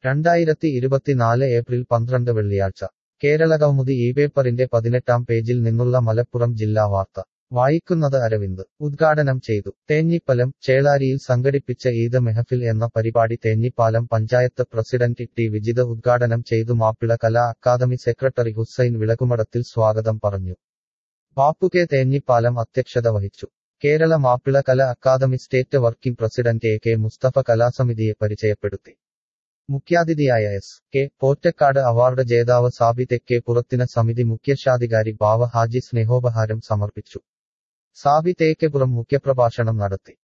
രണ്ടായിരത്തി ഇരുപത്തിനാല് ഏപ്രിൽ പന്ത്രണ്ട് വെള്ളിയാഴ്ച കേരളകൗമുദി ഈ പേപ്പറിന്റെ പതിനെട്ടാം പേജിൽ നിന്നുള്ള മലപ്പുറം ജില്ലാ വാർത്ത വായിക്കുന്നത് അരവിന്ദ് ഉദ്ഘാടനം ചെയ്തു തേഞ്ഞിപ്പലം ചേളാരിയിൽ സംഘടിപ്പിച്ച ഈദ് മെഹഫിൽ എന്ന പരിപാടി തേഞ്ഞിപ്പാലം പഞ്ചായത്ത് പ്രസിഡന്റ് ടി വിജിത ഉദ്ഘാടനം ചെയ്തു മാപ്പിള കലാ അക്കാദമി സെക്രട്ടറി ഹുസൈൻ വിളക്കുമടത്തിൽ സ്വാഗതം പറഞ്ഞു ബാപ്പു കെ തേഞ്ഞിപ്പാലം അധ്യക്ഷത വഹിച്ചു കേരള മാപ്പിള കല academy state working president A K Mustafa കലാസമിതിയെ പരിചയപ്പെടുത്തി മുഖ്യാതിഥിയായ എസ് കെ പോറ്റക്കാട് അവാർഡ് ജേതാവ് സാബി തെക്കേ പുറത്തിന് സമിതി മുഖ്യശാധികാരി ബാവ ഹാജി സ്നേഹോപഹാരം സമർപ്പിച്ചു സാബി തേക്കെപ്പുറം മുഖ്യപ്രഭാഷണം നടത്തി